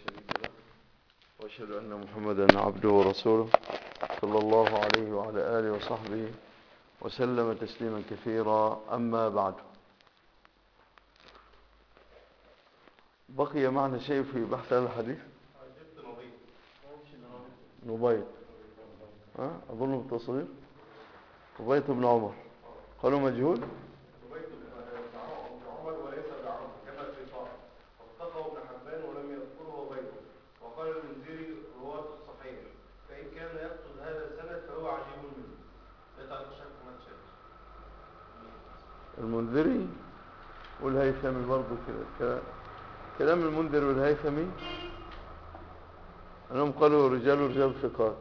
شريك له وأشهد أن محمدا عبده ورسوله صلى الله عليه وعلى آله وصحبه وسلم تسليما كثيرا أما بعد بقي معنا شيء في بحث هذا الحديث نبيط ها أظنه بالتصغير نبيط بن عمر قالوا مجهول نبيت بن عمر وليس بعمر كما في طه واتقوا ابن حبان ولم يذكره غيره وقال المنذري رواة الصحيح فإن كان يقصد هذا السند فهو عجيب منه يتعلق شك ما تشك المنذري والهيثمي برضه كده كلام- كلام المنذر والهيثمي أنهم قالوا رجال رجال ثقات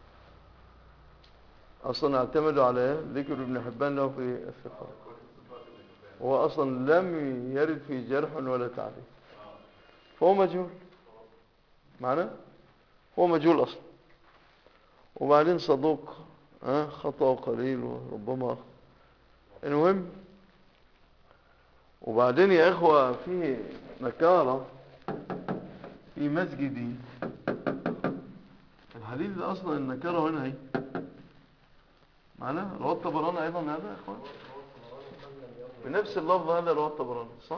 أصلا اعتمدوا على ذكر ابن حبان له في الثقات هو أصلا لم يرد في جرح ولا تعديل فهو مجهول معنى هو مجهول أصلا وبعدين صدوق ها خطأ قليل وربما المهم وبعدين يا إخوة في نكارة في مسجدي الحديث ده أصلا النكارة هنا هي معنا رواه الطبراني أيضا هذا يا إخوان بنفس اللفظ هذا رواه الطبراني صح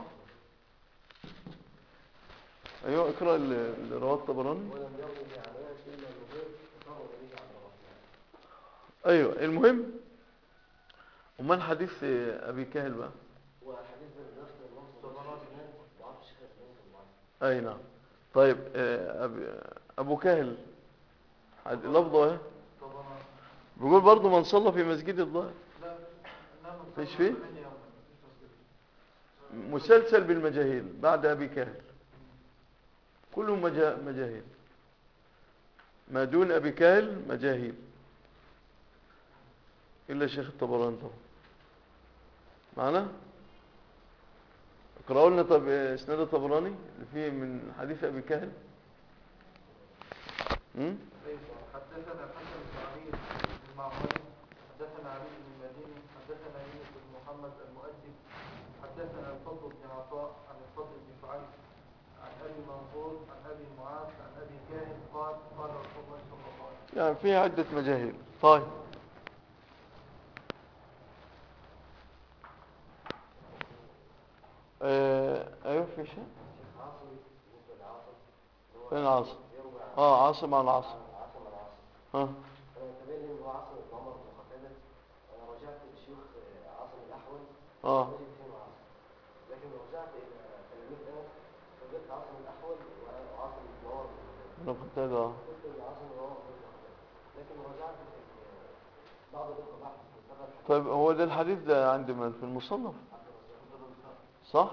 أيوة اقرأ اللي اللي رواه الطبراني ولم يروي بعناية إلا النبيل فهو به عبد الرحمن أيوة المهم أمال حديث أبي كاهل بقى هو حديث بنفس اللفظ والسنان ضعف الشيخ الألباني في الضعف أي نعم طيب آه، أبي- أبو كاهل حد- لفظه ايه بيقول برضه من صلى في مسجد الله فيش فيه مسلسل بالمجاهيل بعد أبي كاهل كلهم مجا- مجاهيل ما دون أبي كاهل مجاهيل إلا شيخ الطبراني طبعا معنا اقرأوا لنا طب اسناد الطبراني اللي فيه من حديث أبي كاهل م? حدثنا الحسن بن علي بن معمر حدثنا علي بن المديني حدثنا يونس بن محمد المؤدب حدثنا الفضل بن عطاء عن الفضل بن شعيب عن ابي منصور عن ابي معاذ عن ابي كاهن قال قال رسول الله صلى الله عليه وسلم يعني فيه عدة مجاهيل طيب آه، ايوه في شيء الشيخ عاصم بالنسبة لعاصم اللي هو فين عاصم يروي عن اه عاصم عن عاصم عن عاصم عن عاصم ها أنا تبين لي إن هو عاصم بن عمر بن قتادة أنا رجعت لشيوخ عاصم الأحول اه وجد فيهم عاصم لكن رجعت إلى تلاميذ أنس فوجدت عاصم الأحول وعاصم بن عمر بن قتادة انا كنت هذا آه. قلت إن عاصم بن عمر بن قتادة لكن رجعت في بعض الإخوة بحث في مستقبل الحديث طيب هو ده الحديث ده عند من في المصنف صح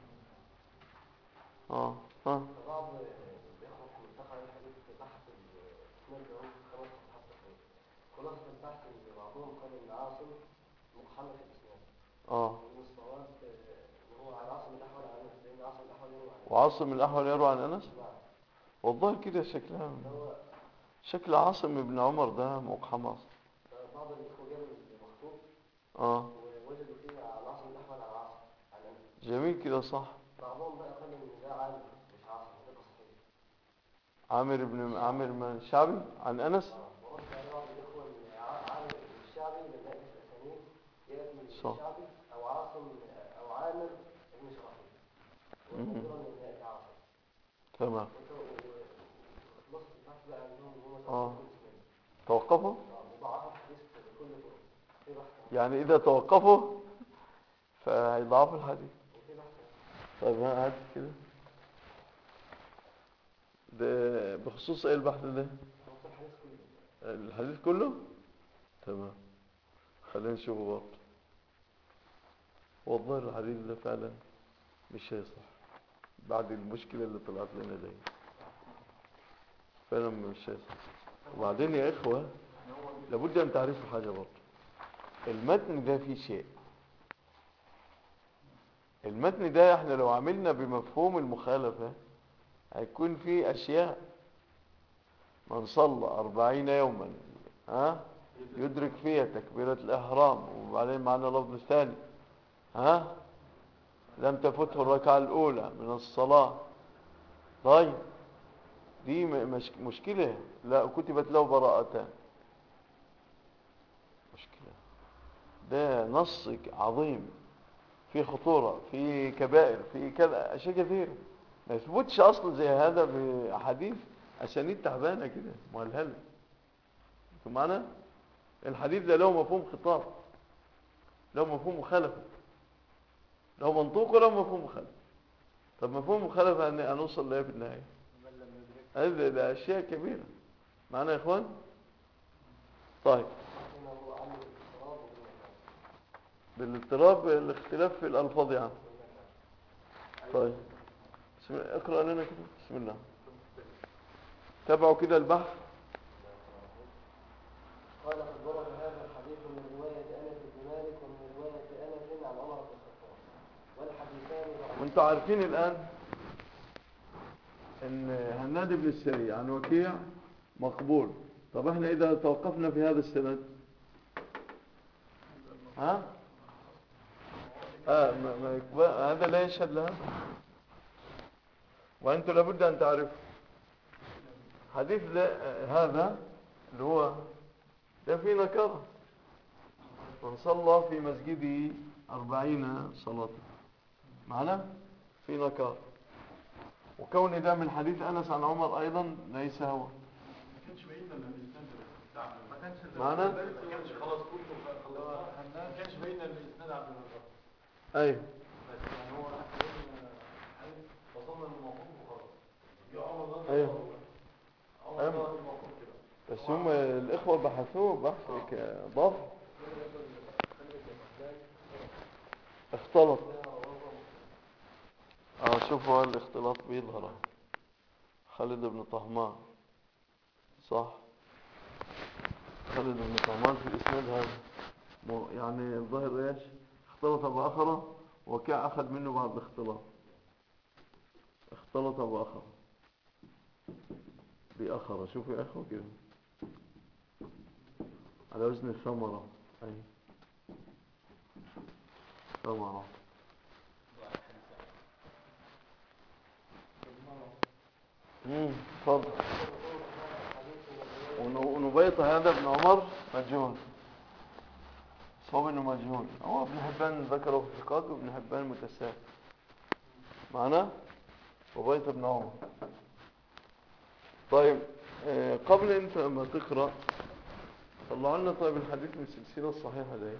اه اه فبعض الإخوة في ملتقى الحديث بحث الإسناد له خمس صفحات تقريبا خلاصة البحث إن بعضهم قال إن عاصم مقحمة في الإسناد اه وإن الصواب إن هو على عاصم الأحول عن أنس لأن عاصم الأحول يروي عن أنس وعاصم الأحول يروي عن أنس نعم والله كده شكلها فهو شكل عاصم بن عمر ده مقحمة بعض الإخوة جابوا المخطوط اه ووجدوا فيه على عاصم الأحول عن عاصم عن أنس جميل كده صح بعضهم بقى قال إن ده عامر مش عاصم ده صحيح عامر بن عامر من شعبي عن أنس ورد على بعض الإخوة إن ع- عامر الشعبي من نائب الأسانيد يأتي صح. الشعبي أو عاصم أو عامر ابن شراحيل ويقولون إن يأتي عاصم تمام خلصت البحث بقى عندهم إن هم آه. توقفوا الإسناد توقفوا وضعها الحديث بكل طرق في بحث يعني إذا توقفوا فهيضعفوا الحديث وفي بحث طيب ها هات كده ده بخصوص ايه البحث ده خلصت الحديث كله الحديث كله تمام خلينا نشوفه برضه والله الحديث ده فعلا مش هيصح بعد المشكلة اللي طلعت لنا دي فعلا مش هيصح وبعدين يا إخوة لابد أن تعرفوا حاجة برضه المتن ده فيه شيء المتن ده احنا لو عملنا بمفهوم المخالفة هيكون فيه أشياء من صلى أربعين يوما ها يدرك فيها تكبيرة الإحرام وبعدين معنا لفظ ثاني ها لم تفته الركعة الأولى من الصلاة طيب دي م- مش مشكلة لا كتبت له براءتان مشكلة ده نص عظيم في خطورة في كبائر في كذا أشياء كثيرة ما يثبتش أصل زي هذا بأحاديث أسانيد تعبانة كده مهلهلة انتوا معنا الحديث ده له مفهوم خطاب له مفهوم مخالفة له منطوق وله مفهوم مخالفة طب مفهوم مخالفة أن هنوصل لإيه في النهاية هذا ده أشياء كبيرة معنا يا إخوان طيب هنا هو عامل الاضطراب والمكان بالاضطراب الاختلاف في الألفاظ يعني طيب بسم الله اقرأ لنا كده بسم الله تابعوا كده البحث قال قد ورد هذا الحديث من رواية أنس بن مالك ومن رواية أنس عن عمر بن الخطاب والحديثان ضعيفان وانتوا عارفين الآن ان هناد بن السري عن وكيع مقبول طب احنا اذا توقفنا في هذا السند ها آه ما ما يكبر هذا لا يشهد لها وانتوا لابد ان تعرفوا حديث لا- هذا اللي هو ده في نكره من صلى في مسجده أربعين صلاة معنا في نكار وكون ده من حديث أنس عن عمر أيضا ليس هو معنا ما كانش خلاص كله خلصنا ما كانش باين الاسناد عبد الرزاق أيوه بس يعني هو وصلنا للموقوف وخلاص يا عمر ده أيوه عمر أيوه. ده الموقوف كده بس هم الإخوة بحثوه بحث ضاف اختلط اه شوفوا الاختلاط بيظهر أهو. خالد بن طهمان صح خالد بن طهمان في الاسناد هذا مو- يعني الظاهر ايش اختلط بآخره وكاع أخذ منه بعد الاختلاط اختلط بآخره بآخره شوفوا يا أخوة كده على وزن الثمرة أي ثمرة امم اتفضل ون- ونبيط هذا ابن عمر مجهول صوب انه مجهول هو ابن حبان ذكره في الثقات وابن حبان متساهل معنا وبيط ابن عمر طيب آه، قبل انت ما تقرأ طلعوا لنا طيب الحديث من السلسلة الصحيحة ده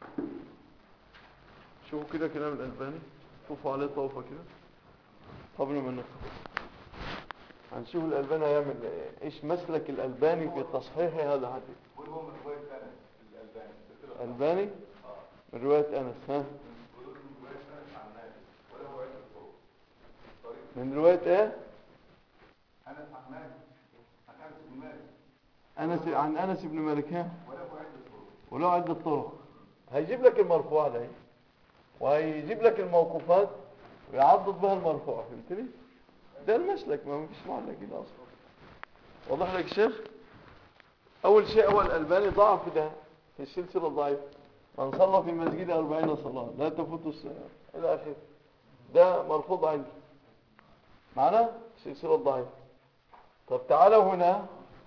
شوفوا كده كلام الألباني طوفوا عليه طوفة كده قبل ما نقرأ هنشوف الألباني هيعمل إيه. ايش مسلك الألباني في تصحيح هذا الحديث وهو من رواية أنس الألباني السلسلة الألباني من رواية أنس ها ويقول من رواية أنس عن مالك وله عدة طرق طريق من رواية ايه أنس عن مالك عن أنس بن مالك أنس عن أنس بن مالك ها وله عدة طرق ولو عدة طرق هيجيب لك المرفوع ده وهيجيب لك الموقوفات ويعضد بها المرفوع فهمتني ده المسلك ما فيش معنى كده اصلا واضح لك يا شيخ اول شيء هو الالباني ضعف ده في السلسله الضعيفه من صلى في مسجد أربعين صلاة لا تفوت الصلاة إلى آخره ده مرفوض عندي معنا سلسلة ضعيفة طب تعالوا هنا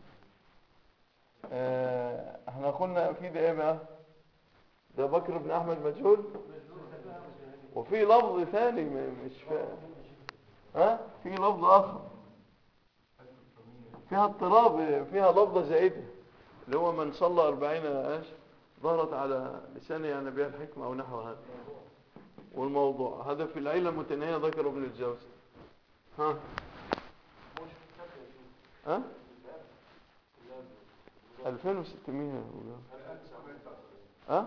آه، احنا قلنا في ده ايه بقى ده بكر بن احمد مجهول وفي لفظ ثاني م- مش فاهم ها في لفظ اخر فيها اضطراب فيها لفظة زائدة اللي هو من صلى أربعين ايش ظهرت على لسانه يعني بها الحكمة او نحو هذا والموضوع هذا في العيلة المتناهية ذكر ابن الجوزي ها ها 2600 يا أولاد. ها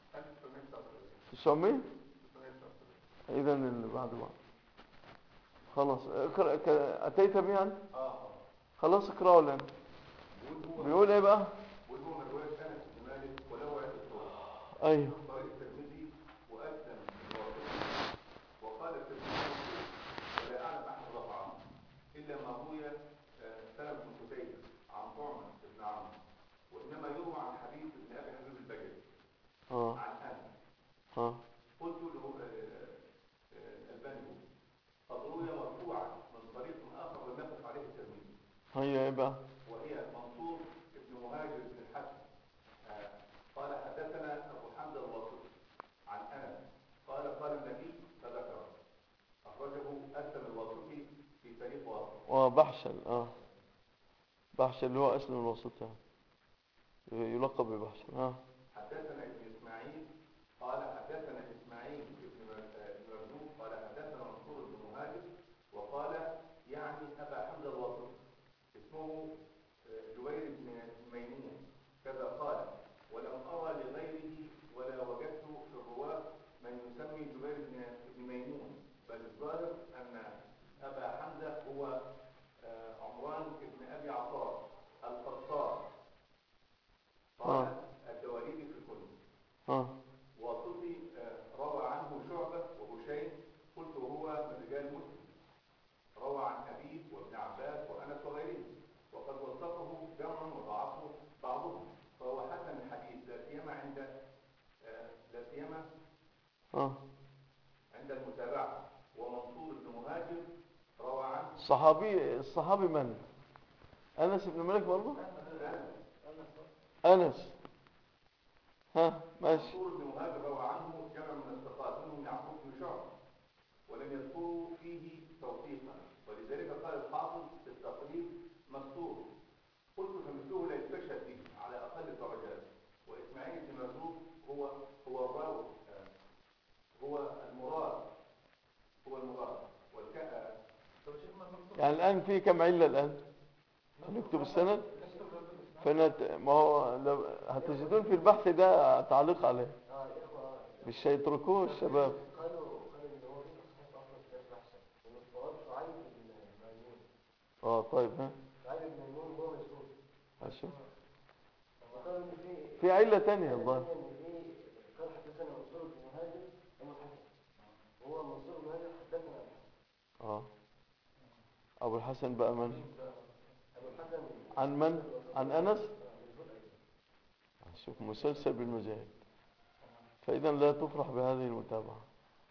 900 اذا اللي بعد بعض خلاص اقرأ ك- اتيت بها انت خلاص اقرأوا لنا بيقول ايه بقى وهو من رواية أنس بن مالك وله عدة طرق ايوه طريق الترمذي وأسلم الواقدي وقال الترمذي ولا أعلم أحد رفعه إلا ما روي آه، سلم بن قتيبة عن طعمة بن عمرو وإنما يروى عن حبيب بن أبي حبيب البجلي اه عن أنس اه قلت له آه، آه، الألباني قد روي مرفوعا من طريق آخر لم يقف عليه الترمذي هي ايه بقى وهي منصور بن مهاجر بن الحسن آه، قال حدثنا ابو حمد الواسطي عن انس قال قال النبي فذكر اخرجه اسلم الواسطي في تاريخ واسط وبحشل اه بحشل اللي هو اسلم الوسط يعني. يلقب ببحشل اه حدثنا ابن اسماعيل قال حدثنا اسماعيل بن مرزوق قال حدثنا منصور بن مهاجر وقال يعني ابا حمد الواسطي اسمه آه، جبير بن ميمون كذا قال ولم ارى لغيره ولا وجدت في الرواه من يسمي جبير بن بن ميمون بل الظاهر ان ابا حمزه هو آه، عمران بن ابي عطاء القصار قال الدواليبي في الكل اه واسطي آه، روى عنه شعبة وهشيم قلت هو من رجال مسلم روى عن أبيه وابن عباس وأنس وغيرهم وقد وثقه جمع وضعفه بعضهم فهو حسن الحديث لا سيما عند آه، لا سيما اه عند المتابعة ومنصور بن مهاجر روى عنه الصحابي الصحابي من انس بن مالك برضه أنس انس ها ماشي منصور بن مهاجر روى عنه جمع من الثقات منهم يعقوب بن شعب ولم يذكروا فيه توثيقا ولذلك قال الحافظ في التقريب مستور قلت فمثله لا يستشهد به على اقل الدرجات واسماعيل بن مرزوق هو هو الراوي آه، هو المراد هو المراد والك يعني الان في كم عله الان نكتب السند فنت ما هو لو هتجدون في البحث ده تعليق عليه اه الاخوه مش هيتركوه الشباب قالوا قالوا ان هو في تصحيح اصلا في كتاب احسن ومن الصواب شعيب بن ميمون اه طيب ها شعيب بن ميمون هو مشهور اشوف وقالوا ان في في عله تانية الظاهر ان في قال حدثنا منصور بن مهاجر ابو الحسن وهو منصور بن مهاجر حدثنا ابو الحسن اه ابو الحسن بقى من ابو الحسن عن من عن انس مشهور ايضا شوف مسلسل بالمجاهد فاذا لا تفرح بهذه المتابعه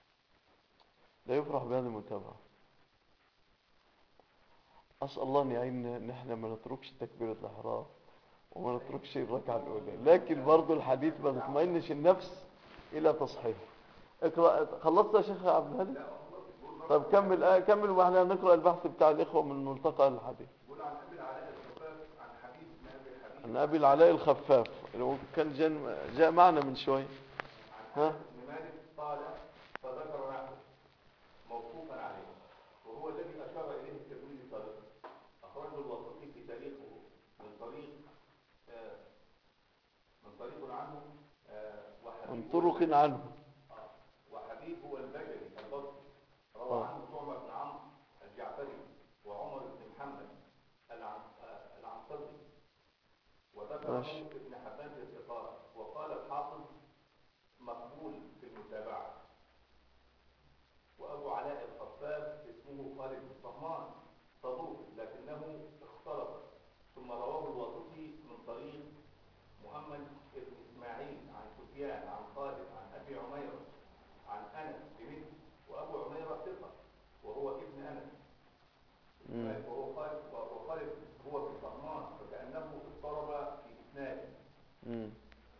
لا يفرح بهذه المتابعه اسال الله ان يعيننا ان احنا ما نتركش تكبيره الاحرام وما نتركش الركعه الاولى لكن برضه الحديث ما تطمئنش النفس الى تصحيحه اقرا خلصت يا شيخ عبد الهادي طب كمل آه كمل واحنا نقرا البحث بتاع الاخوه من ملتقى الحديث يقول عن ابي العلاء الخفاف عن حبيب بن ابي الحبيب عن ابي العلاء الخفاف اللي هو كان جن جاء معنا من شوي عن ها؟ انس بن مالك قال فذكر نحوه موقوفا عليه وهو الذي اشار اليه الترمذي سابقا اخرجه الواسطي في تاريخه من طريق آه، من طريق عنه آه، من وحبيب طرق عنه آه، وحبيب هو البجلي البصري آه. روى عنه طعمة بن عمرو الجعفري وعمر بن محمد العن- آه، العنصري وذكر ماشي. عنه ابن حبان في الثقات وقال الحافظ مقبول في المتابعة وأبو علاء الخفاف اسمه خالد بن طهمان صدوق لكنه اختلط ثم رواه الواسطي من طريق محمد بن إسماعيل عن سفيان عن خالد عن أبي عميرة عن أنس بمثل وأبو عميرة ثقة وهو ابن أنس مم. وهو خالد وخالد هو في الطهمان فكأنه اضطرب في إسناده مم.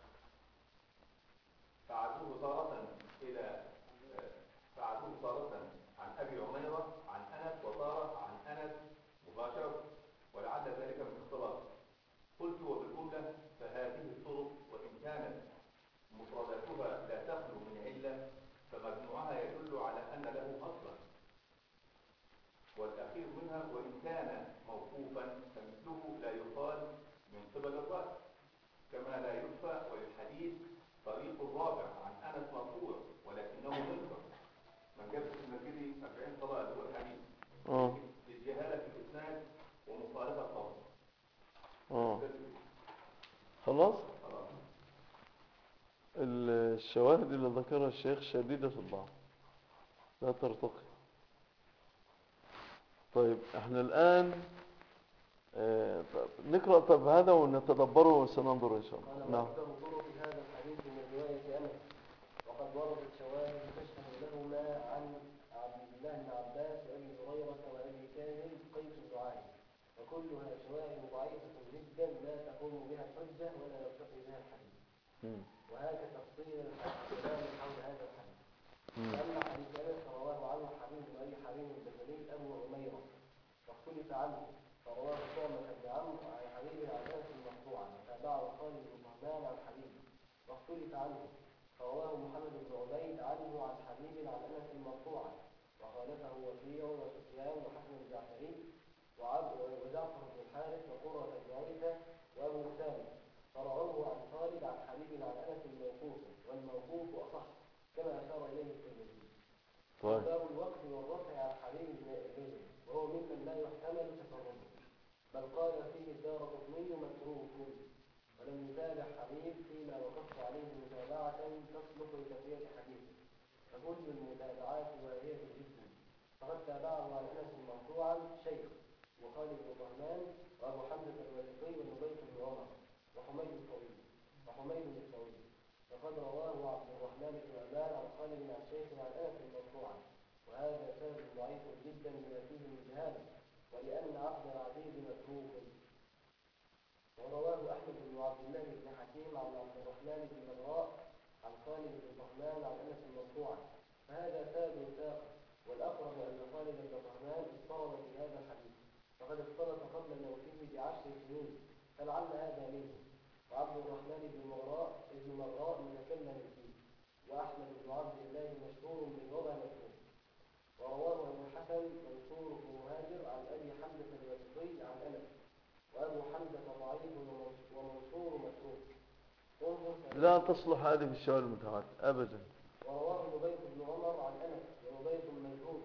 فعدوه تارة إلى فعدوه تارة عن أبي عميرة عن أنس وتارة عن أنس مباشرة ولعل ذلك من اختلاط قلت وبالجملة فهذه الطرق وإن كانت مفرداتها لا تخلو من علة فمجموعها يدل على أن له أصلا والأخير منها وإن كان موقوفا فمثله لا يقال من قبل الرأس كما لا يخفى وللحديث طريق الرابع عن انس مرفوع ولكنه منكر من جاب في المسجد 40 صلاه اللي هو الحديث اه للجهاله في الاسناد ومخالفه الطبع اه خلاص خلاص الشواهد اللي ذكرها الشيخ شديدة الضعف لا ترتقي طيب احنا الآن آه طب نقرأ طب هذا ونتدبره وسننظر إن شاء قال الله نعم وأكثر طرق هذا الحديث من رواية أنس وقد وردت شواهد تشهد لهما عن عبد الله بن عباس وأبي هريرة وأبي كامل قيس بن عامر وكلها شواهد ضعيفة جدا لا تقوم بها الحجة ولا يرتقي بها الحديث مم. وهذا تفصيل الكلام حول هذا الحديث مم. أما حديث أنس رواه عنه حبيب بن أبي حبيب البجلي أبو عميرة واختلف عنه فرواه سلمة بن عمرو عن حبيب عن أنس مرفوعا وتابعه خالد بن طهمان عن حبيب واختلف عنه فرواه محمد بن عبيد عنه عن حبيب عن أنس مرفوعا وخالفه وكيع وسفيان وحسن الجعفري وعبد وجعفر بن الحارث وقرة بن عيسى وأبو أسامة فرعوه عن خالد عن حبيب عن أنس موقوف والموقوف أصح كما أشار إليه الترمذي طيب باب الوقف والرفع عن حبيب بن إبراهيم وهو ممن لا يحتمل تفرده بل قال فيه الدار قطني متروك ولم يتابع حبيب فيما وقفت عليه متابعة تصلح لتقوية حديثه فكل المتابعات واهية جدا فقد تابعه عن أنس مرفوعا شيخ وخالد بن طهمان وأبو حمزة الوثقي ونبيت بن عمر وحميد الطويل وحميد الطويل وقد رواه عبد الرحمن بن عبان عن خالد عن شيخ عن انس مرفوعا وهذا سبب ضعيف جدا لما فيه من جهاله ولان عبد العزيز متروك ورواه احمد بن عبد الله بن حكيم عن عبد الرحمن بن مغراء عن خالد بن طهمان عن انس مرفوعا فهذا سبب ساق والاقرب ان خالد بن طهمان اضطرب في هذا الحديث فقد اختلط قبل موته بعشر سنين فلعل هذا منه وعبد الرحمن بن مغراء ابن مغراء متكلم فيه واحمد بن عبد الله مشهور بالوضع مكتوب ورواه ابو الحسن منصور بن مهاجر عن ابي حمزه الواسطي عن انس وابو حمزه ضعيف ومنص- ومنصور متروك انظر لا تصلح هذه في الشوارع المتعات أبدا ورواه نبيت بن عمر عن انس ونبيت مجهول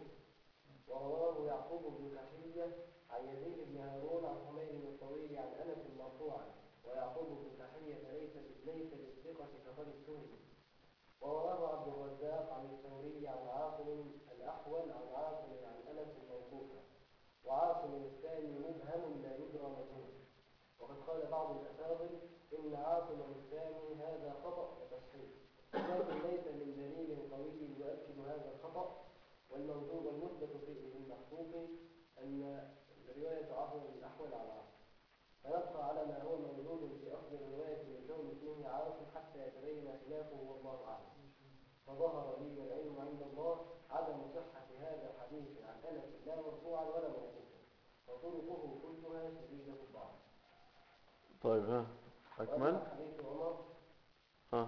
ورواه يعقوب بن كحية عن يزيد بن هارون عن حمير الطويل عن انس مرفوعا ويعقوب بن كحية ليس ليس بالثقة فقد اتهم ورواه عبد الرزاق عن الثوري عن عاصم الاحول عن عاصم عن انس موقوفا وعاصم الثاني مبهم لا يدرى مجهول وقد قال بعض الأساطير إن عاصم الثاني هذا خطأ وتصحيح لكن ليس من دليل قوي يؤكد هذا الخطأ والموجود والمثبت في المحفوظ أن رواية عاصم الأحول على عاصم فنبقى على ما هو موجود في أصل الرواية من كون اسمه عاصم حتى يتبين خلافه والله أعلم فظهر لي والعلم عند الله عدم صحة هذا الحديث عن أنس لا مرفوعا ولا موقوفا وطرقه كلها شديدة الضعف طيب ها أكمل وأما حديث عمر ها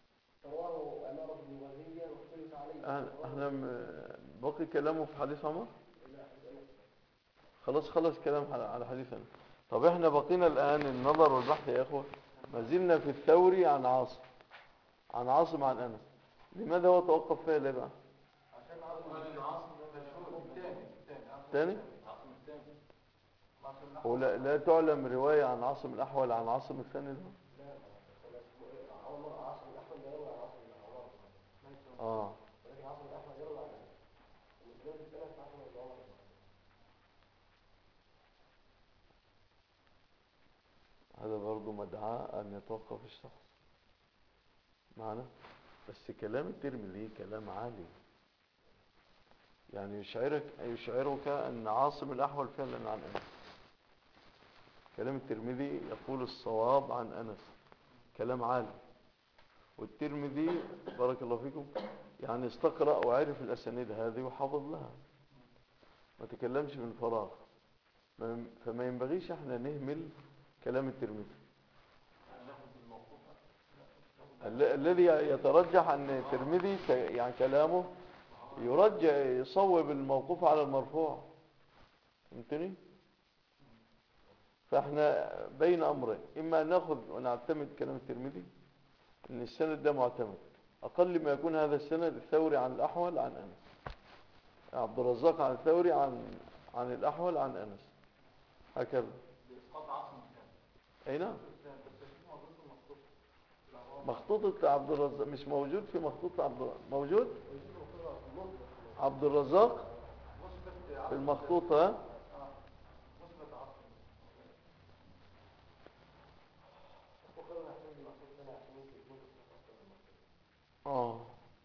رواه أمارة بن غزية واختلف عليه أه- احنا م- بقي كلامه في حديث عمر لا، حديث أنس. خلاص خلص كلام على على حديثنا طب احنا بقينا الآن النظر والبحث يا إخوة ما زلنا في الثوري عن عاصم عن عاصم عن أنس لماذا هو توقف فيها ليه بقى عشان عاصم عاصم مشهور الثاني الثاني عاصم تاني عاصم الثاني عاصم الأحمر. ولا لا تعلم رواية عن عاصم الأحول عن عاصم الثاني ده لا لا ولا اسمه إيه؟ عمر عاصم الأحمد يروي عن عاصم الأحمر ليس اه ولكن عاصم الأحمد يروي عن أنس ومثلث الثلاث عاصم بن عمر هذا برضو مدعاة أن يتوقف الشخص معنا بس كلام الترمذي كلام عالي يعني يشعرك يشعرك أن عاصم الأحول فعلا عن أنس كلام الترمذي يقول الصواب عن أنس كلام عالي والترمذي بارك الله فيكم يعني استقرأ وعرف الأسانيد هذه وحافظ لها ما تكلمش من فراغ ما- فما ينبغيش احنا نهمل كلام الترمذي ال- الذي يترجح ان الترمذي ك- يعني كلامه يرجع يصوب الموقوف على المرفوع فهمتني فاحنا بين امرين اما ان ناخذ ونعتمد كلام الترمذي ان السند ده معتمد اقل ما يكون هذا السند الثوري عن الاحول عن انس عبد الرزاق عن الثوري عن عن الاحول عن انس هكذا بإسقاط عاصم الثاني اي نعم الثاني بس في موجود في المخطوط لا، هو مخطوطة عبد الرزاق مش موجود في مخطوطة عبد الرزاق موجود ويجيب مخطوطة في النص عبد الرزاق مثبت في عاصم المخطوطة ها؟ اه مثبت عاصم وخير نحتاج المخطوط ده عشان ممكن يكون في أكثر من مخطوط اه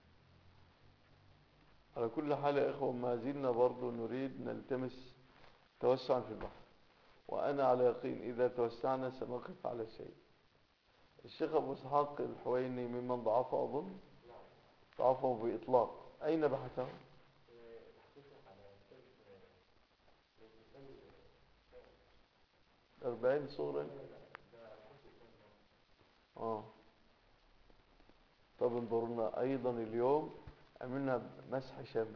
على كل حال يا اخوة ما زلنا برضو نريد نلتمس توسعا في البحث وأنا على يقين إذا توسعنا سنقف على شيء الشيخ أبو إسحاق الحويني ممن ضعفه أظن ضعفه بإطلاق أين بحثه؟ أربعين صورة آه طب انظرنا أيضا اليوم عملنا مسح شامل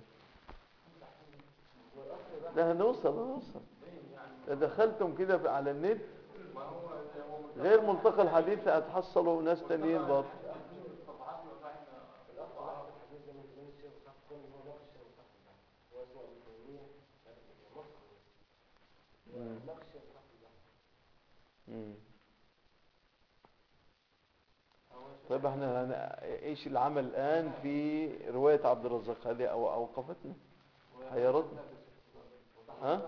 لا هنوصل هنوصل إذا دخلتم كده في- على النت غير ملتقى الحديث هتحصلوا ناس تانيين برضه مم. مم. طيب احنا هن... ايش العمل الان في رواية عبد الرزاق هذه أو اوقفتنا حيرتنا ها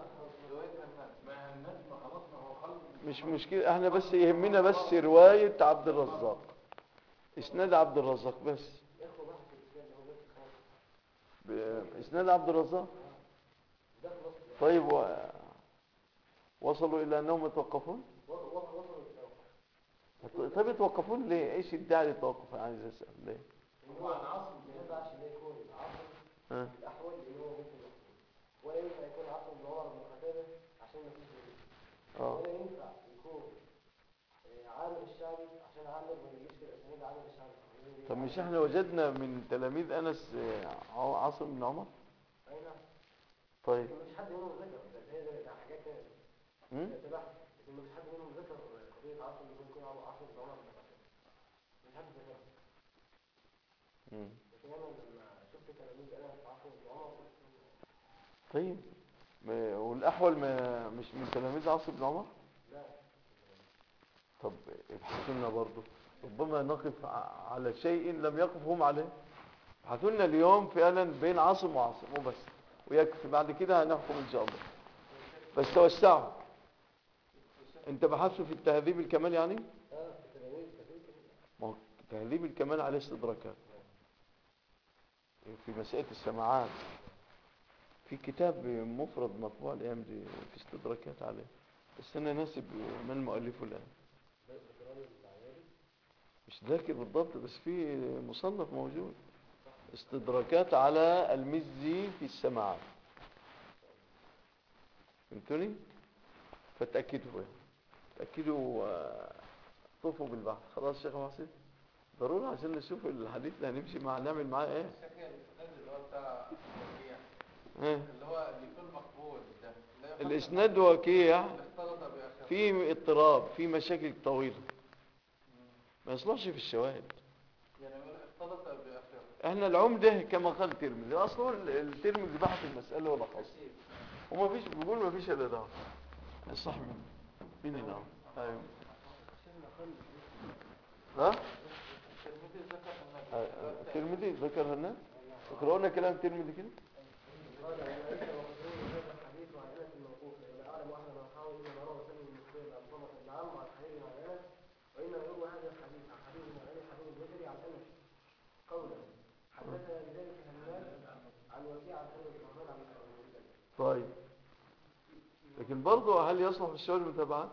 مش مشكلة احنا بس يهمنا بس رواية عبد الرزاق اسناد عبد الرزاق بس ب- اسناد عبد الرزاق طيب و... وصلوا الى انهم يتوقفون طيب يتوقفون ليه ايش الداعي للتوقف انا عايز اسال ليه هو العصر ما ينفعش ده يكون العصر ها الاحول اللي هو ممكن يحصل ولا ينفع يكون عصر ابن عمر بن قتاده عشان ما فيش دليل اه ولا ينفع يكون آه، عامر الشعبي عشان عامر ما بيجيش في الاسانيد عامر الشعبي طب مش احنا وجدنا من تلاميذ انس آه، ع- عاصم بن عمر اي نعم طيب مفيش حد منهم ذكر ده هي ده- ده حاجات تانية مم؟ ده تبعها لكن مفيش حد منهم ذكر قضيه عصر اللي ممكن يكون عصر ابن عمر بن قتاده مفيش حد ذكرها مم. لكن انا لما شفت تلاميذ انا في عصر ابن عمر قلت طيب ما- والاحول ما مش من تلاميذ عاصم بن عمر لا طب ابحثوا لنا برضه ربما نقف ع- على شيء لم يقف هم عليه ابحثوا لنا اليوم فعلا بين عاصم وعاصم وبس ويكفي بعد كده هنحكم ان شاء الله بس توسعوا انت بحثت في التهذيب الكمال يعني اه في تلاميذ كتير كده ما هو تهذيب الكمال عليه استدراكات في مسألة السماعات في كتاب مفرد مطبوع الأيام دي في استدراكات عليه بس أنا ناسب من مؤلفه الآن مش ذاكر بالضبط بس في مصنف موجود استدراكات على المزي في السماعات فهمتوني؟ فتأكدوا بيه. تأكدوا آه، طوفوا بالبحث خلاص شيخ محسن ضروري عشان نشوف الحديث اللي هنمشي مع نعمل معاه ايه الشكل الاسناد اللي هو بتاع الوكيع ها؟ اللي هو بيكون مقبول ده لا يفهم الاسناد وكيع اختلط باخر في اضطراب في مشاكل طويلة ما يصلحش في الشواهد يعني يقول اختلط باخر احنا العمدة كما قال الترمذي اصلا الترمذي بحث المسألة ولا خاص وما فيش بيقول ما فيش الا ده صح مين مين هنا ايوه ها الترمذي ذكر ان آه، آه، الترمذي ذكر هنا اقرأوا كلام الترمذي كده قال انا ليس مخزون هذا الحديث عن انس الموقوف ولا اعلم احد من اصحابه الا روى سلم بن مسلم عن صمت بن عمرو عن حبيب عن انس وانما يروى هذا الحديث عن حبيب بن علي حبيب البكري عن انس قولا حدثنا بذلك همام عن وكيع عن خالد بن الرحمن عن مسلم طيب لكن برضه هل يصلح في الشواهد المتابعات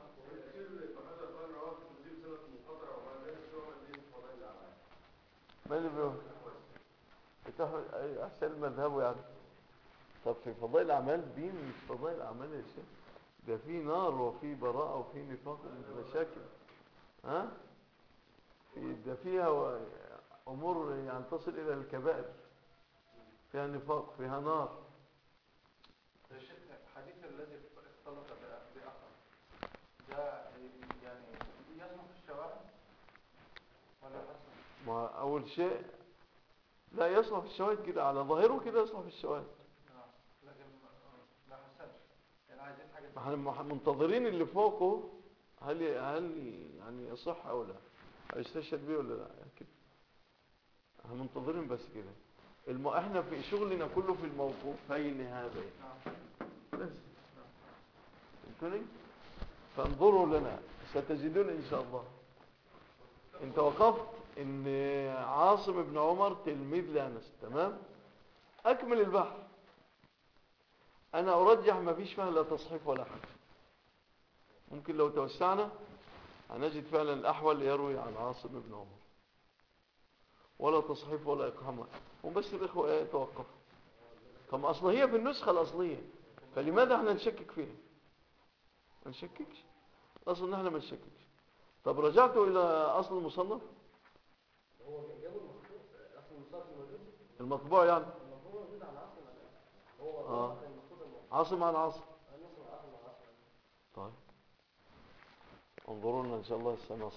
ما اللي بيقول بتاخد أي احسن مذهبه يعني طب في فضائل الاعمال دي مش فضائل الاعمال يا شيخ ده في نار وفي براءة وفي نفاق ومشاكل ها في ده فيها و- امور يعني تصل الى الكبائر فيها نفاق فيها نار ده الشيخ الحديث الذي اختلط ب- باخر ده يعني يصلح في الشوارع ولا حسن ما اول شيء لا يصلح في الشواهد كده على ظاهره كده يصلح في الشواهد آه. لكن ما- ما حسنش يعني عايزين حاجه ما احنا مح- منتظرين اللي فوقه هل هل يعني يصح او لا هيستشهد بيه ولا لا كده احنا منتظرين بس كده الم... احنا في شغلنا كله في الموقوفين هذين نعم بس فهمتوني فانظروا لنا ستجدون ان شاء الله انت وقفت ان عاصم بن عمر تلميذ لانس تمام اكمل البحث انا ارجح ما فيش فيها لا تصحيف ولا حاجه ممكن لو توسعنا هنجد فعلا الأحول يروي عن عاصم بن عمر ولا تصحيف ولا إقامة هم بس الإخوة إيه يتوقفوا طب أصلا هي في النسخة الأصلية فلماذا احنا نشكك فيها ما نشككش الأصل ان احنا ما نشككش طب رجعتوا إلى أصل المصنف هو جابوا المخطوط اصل المصطلح موجود المطبوع يعني المفروض موجود على عصر هو آه. كان المخطوط الموجود عاصم عن عاصم النصر العصر مع عصر طيب انظروا لنا إن شاء الله السنصر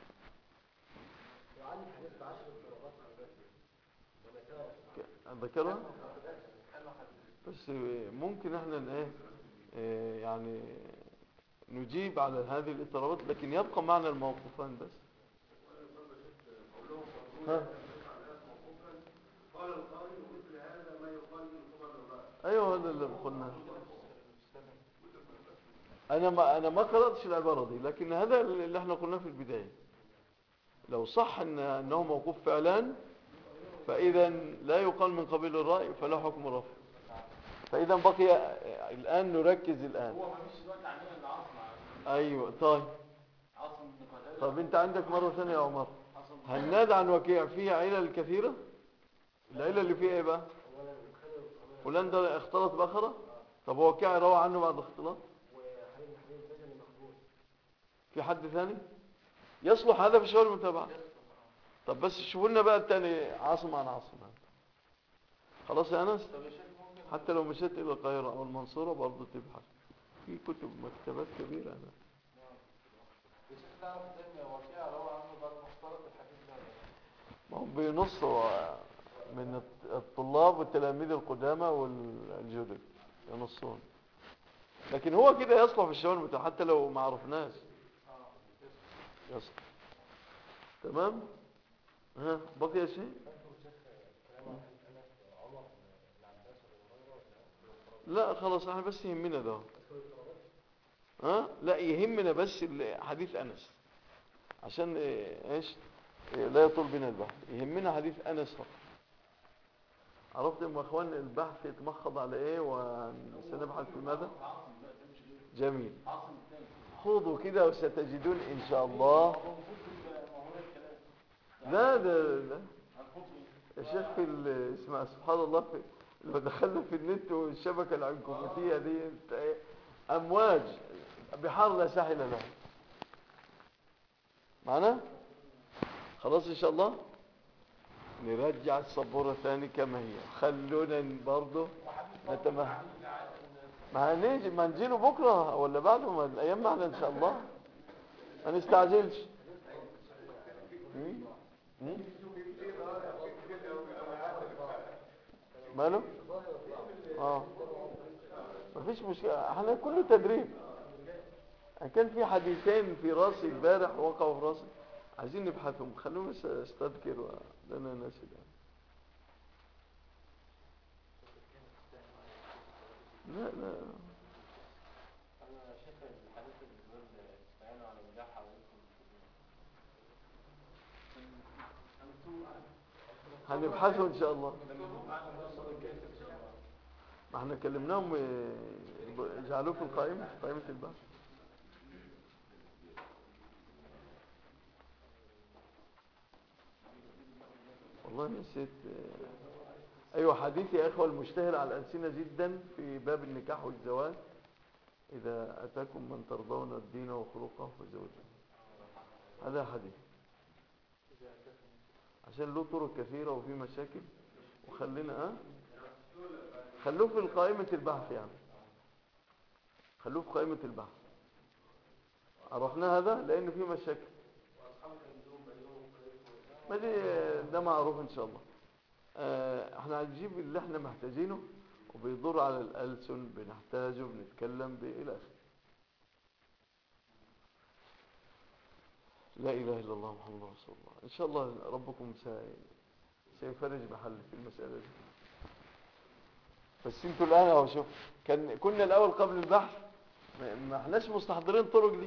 وعندي حديث بعشر اضطرابات عن ذلك وذكرها ذكرها بس ممكن احنا ن- ايه إيه يعني نجيب على هذه الاضطرابات لكن يبقى معنا الموقفان بس ها قال القائل مثل هذا ما يقال من قبل الرأي ايوه هذا اللي قلناه انا ما انا ما قراتش العباره دي لكن هذا اللي احنا قلناه في البدايه لو صح ان انه موقوف فعلا فاذا لا يقال من قبيل الراي فلا حكم رفع فاذا بقي الان نركز الان هو مفيش دلوقتي عندنا الا عاصم ايوه طيب عاصم بن قتاده طب انت عندك مره ثانيه يا عمر عاصم هناد عن وكيع فيها علل كثيره العلل اللي فيها ايه بقى فلان ده اختلط باخره طب هو وكيع روى عنه بعد الاختلاط وحبيب حبيب البجلي مقبول في حد ثاني يصلح هذا في شغل المتابعة طب بس شوفوا لنا بقى الثاني عاصم عن عاصم خلاص يا انس طب يا شيخ ممكن حتى لو مشيت الى القاهرة او المنصورة برضه تبحث في كتب مكتبات كبيرة هنا يا شيخ نعرف ازاي ان وكيع روى عنه بعد ما اختلط الحديث ده ما هم بينصوا من الط- الطلاب والتلاميذ القدامى والجدد ينصون لكن هو كده يصلح في الشغل المتابعة حتى لو ما عرفناش يصلح تمام ها بقي شيء لا خلاص احنا بس يهمنا ده ها لا يهمنا بس ال- حديث انس عشان إيه، ايش إيه، لا يطول بنا البحث يهمنا حديث انس فقط عرفت يا اخوان البحث يتمخض على ايه وسنبحث في ماذا عاصم لا ده مش غير جميل عاصم الثاني خذوا كده وستجدون ان شاء الله هو المفروض يبقى معمول الكلام لا ده لا هنحط يا شيخ في ال- اسمع سبحان الله في لو دخلنا في النت والشبكة العنكبوتية دي انت ايه امواج بحار لا ساحل لها معنا خلاص ان شاء الله نرجع السبورة ثاني كما هي خلونا برضه نتمهل ما هنيجي ما نجيله بكرة ولا بعده ما الايام معنا ان شاء الله ما نستعجلش مم؟ مم؟ ماله اه مفيش مشكلة احنا كله تدريب أنا كان في حديثين في راسي امبارح وقعوا في راسي عايزين نبحثهم خلونا بس استذكر لنا ناس الان لا لا انا شايف الحديث اللي بيقول استعانوا على النجاح عليكم هنبحثه ان شاء الله ما احنا كلمناهم اه، اجعلوه في القائمة في قائمة البحث والله نسيت اه، ايوه حديث يا اخوة المشتهر على الألسنة جدا في باب النكاح والزواج اذا اتاكم من ترضون الدين وخلقه فزوجه هذا حديث عشان له طرق كثيرة وفي مشاكل وخلينا ها خلوه في قائمة البحث يعني خلوه في قائمة البحث عرفنا هذا لأنه في مشاكل ما دي ده معروف إن شاء الله آه، احنا هنجيب اللي احنا محتاجينه وبيدور على الألسن بنحتاجه بنتكلم به إلى آخره لا إله إلا الله محمد رسول الله إن شاء الله ربكم سي- سيفرج محل في المسألة دي بس انتوا الآن اهو شوف كان كنا الأول قبل البحث ما ما احناش مستحضرين الطرق دي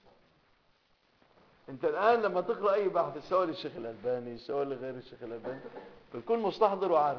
انت الآن لما تقرأ أي بحث سواء للشيخ الألباني سواء لغير الشيخ الألباني بتكون مستحضر وعارف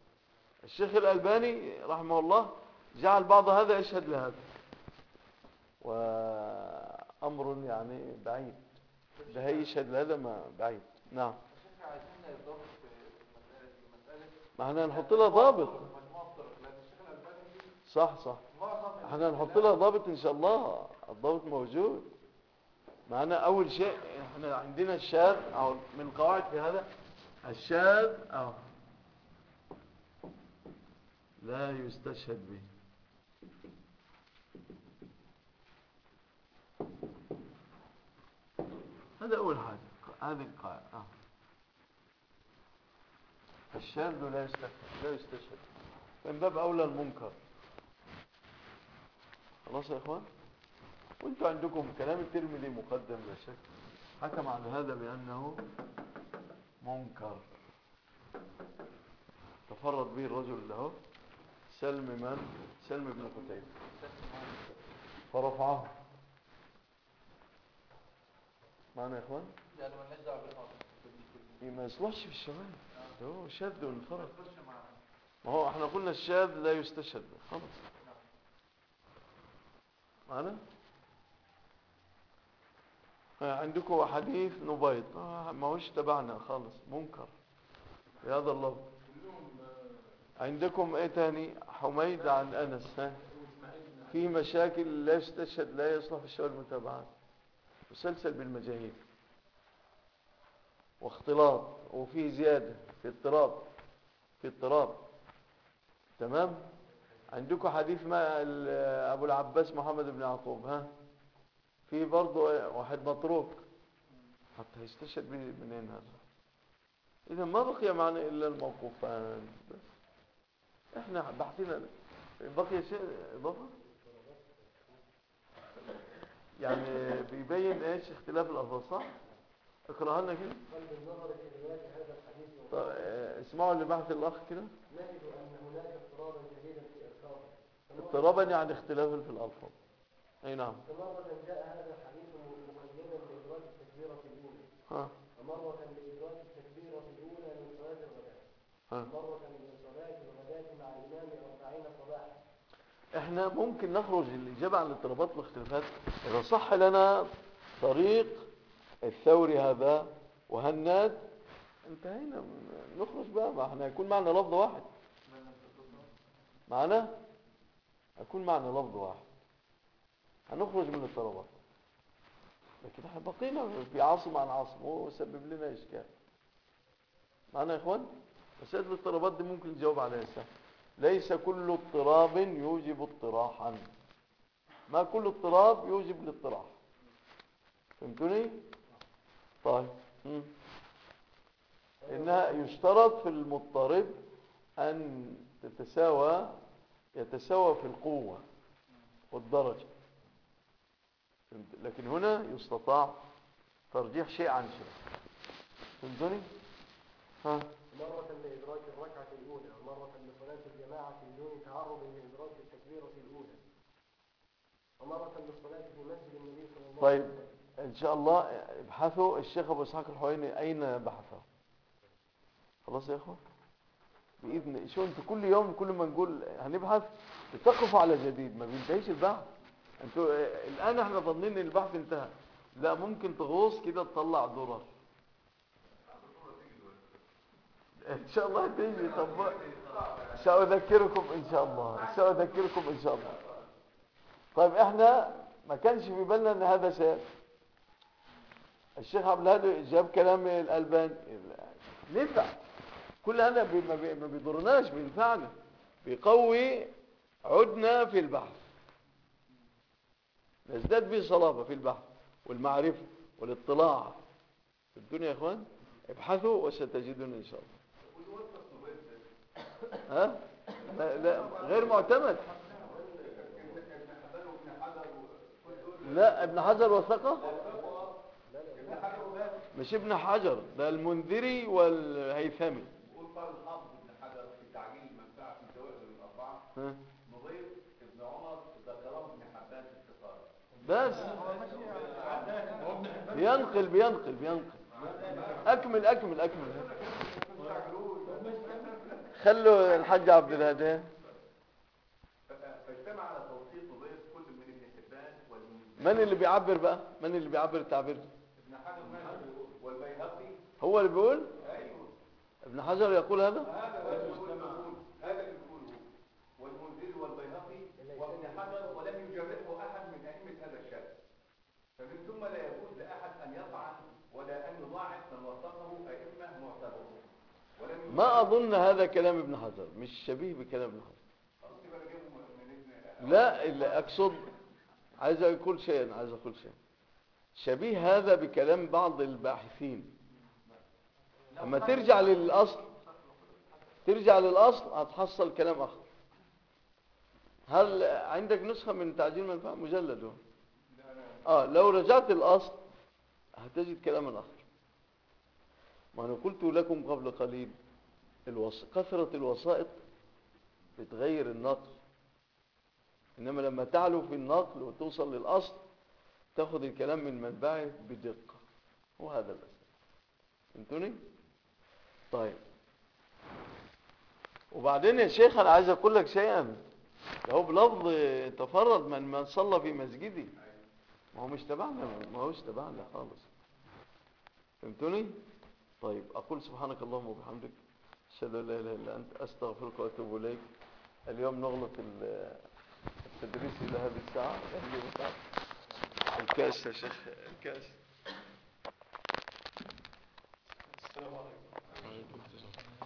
الشيخ الألباني رحمه الله جعل بعض هذا يشهد لهذا وأمر يعني بعيد ده هيشهد لهذا ما بعيد نعم شيخ عايزين يضاف في المسألة دي مسألة ما احنا هنحط لها ضابط مجموعة طرق لأن الشيخ الألباني صح صح معظم احنا هنحط لها ضابط ان شاء الله الضابط موجود معنا اول شيء احنا عندنا الشاذ او من القواعد في هذا الشاذ او لا يستشهد به هذا اول حاجه هذه القاعده آه. الشاذ لا يستشهد لا يستشهد من باب اولى المنكر خلاص يا اخوان وانتوا عندكم كلام الترمذي مقدم لا شك حكم على هذا بانه منكر تفرد به الرجل له سلم من سلم بن قتيبة فرفعه معنا يا اخوان يعني مالناش دعوة بالأرض إيه ما يصلحش في الشباب ده هو شاذ وانفرد تخش معانا ما هو احنا قلنا الشاذ لا يستشهد به. خلاص معنا آه، عندكم حديث نبيض آه، ما هوش تبعنا خالص منكر بهذا اللفظ عندكم ايه تاني حميد عن انس ها في مشاكل لا يستشهد لا يصلح في الشباب المتابعات مسلسل بالمجاهيل واختلاط وفيه زيادة في اضطراب في اضطراب تمام عندكم حديث ما ال- ابو العباس محمد بن يعقوب ها في برضه واحد متروك حتى يستشهد به منين هذا اذا ما بقي معنا الا الموقوفان بس احنا بحثنا بقي شيء اضافه يعني بيبين ايش اختلاف الالفاظ صح اقراها لنا كده بل بالنظر في رواية هذا الحديث طب آه، اسمعوا اللي بحث الاخ كده نجد أن هناك اضطرابا شديدا في إلقائه اضطرابا يعني اختلافا في الالفاظ اي نعم فمرة جاء هذا الحديث مقيدا بإدراك التكبيرة الأولى ها ومرة بإدراك التكبيرة الأولى من صلاة الغداء ها ومرة من صلاة الغداء مع الإمام أربعين صباحا احنا ممكن نخرج الاجابه عن الاضطرابات والاختلافات اذا صح لنا طريق الثوري هذا وهناد انتهينا نخرج بقى ما احنا هيكون معنا لفظ واحد معنا هيكون معنا لفظ واحد هنخرج من الاضطرابات لكن احنا بقينا في عاصم عن عاصم هو سبب لنا اشكال معنا يا اخوان مسألة الاضطرابات دي ممكن نجاوب عليها سهل ليس كل اضطراب يوجب اضطراحا ما كل اضطراب يوجب الاضطراح فهمتوني طيب مم. انها يشترط في المضطرب ان تتساوى يتساوى في القوة والدرجة فهمت؟ لكن هنا يستطاع ترجيح شيء عن شيء فهمتوني ها مرة لإدراك الركعة الأولى ومرة لصلاة الجماعة بدون تعرض لإدراك التكبيرة الأولى ومرة للصلاة في مسجد النبي صلى الله طيب عليه وسلم ان شاء الله ابحثوا الشيخ ابو اسحاق الحويني اين بحثه خلاص يا اخوان باذن شو انتوا كل يوم كل ما نقول هنبحث بتقفوا على جديد ما بينتهيش البحث انتوا اه، الان احنا ظنين ان البحث انتهى لا ممكن تغوص كده تطلع درر ان شاء الله تيجي طب ساذكركم ان شاء الله ساذكركم ان شاء الله طيب احنا ما كانش في بالنا ان هذا شاذ الشيخ عبد الهادي جاب كلام الالباني نفع كل هذا بي- ما بي- ما بيضرناش بينفعنا بيقوي عدنا في البحث نزداد به صلابة في البحث والمعرفة والاطلاع في الدنيا يا اخوان ابحثوا وستجدون ان شاء الله ها لا, لا غير معتمد لا ابن حجر وثقه مش ابن حجر ده المنذري والهيثمي يقول قال الحافظ ابن حجر في تعجيل المنفعه في الزوائد الاربعه ها نظير ابن عمر ذكره ابن حبان في اختصاره بس بينقل بينقل بينقل اكمل اكمل اكمل خلوا الحاج عبد الهادي فاجتمع على توثيق نظير كل من ابن حبان وابن من اللي بيعبر بقى من اللي بيعبر التعبير ده ابن حجر ماشي بيقول والبيهقي هو اللي بيقول ايوه ابن حجر يقول هذا هذا هو اللي بيقول هذا اللي بيقوله والمنذري والبيهقي وابن حجر ولم يجربه احد من ائمه هذا الشأن فمن ثم لا يجوز لاحد ان يطعن ولا ان يضاعف من وثقه ائمه معتبرون ولم ما اظن هذا كلام ابن حجر مش شبيه بكلام ابن حجر قصدي بقى جايبه من ابن لا اللي اقصد عايز اقول شيئا عايز اقول شيئا شبيه هذا بكلام بعض الباحثين اما ترجع للاصل ترجع للاصل هتحصل كلام اخر هل عندك نسخة من تعجيل منفعة مجلد هو اه لو رجعت الاصل هتجد كلاما اخر ما انا قلت لكم قبل قليل الوص... كثرة الوسائط بتغير النقل انما لما تعلو في النقل وتوصل للاصل تاخد الكلام من منبعه بدقة وهذا الاساس فهمتوني طيب وبعدين يا شيخ انا عايز اقول لك شيئا ده هو بلفظ تفرد من من صلى في مسجدي ما هو مش تبعنا ما هوش تبعنا خالص فهمتوني طيب اقول سبحانك اللهم وبحمدك اشهد ان لا اله الا انت استغفرك واتوب اليك اليوم نغلق ال- التدريس الى هذه الساعه يعني بتاع الكاس يا شيخ الكاس السلام عليكم عليكم السلام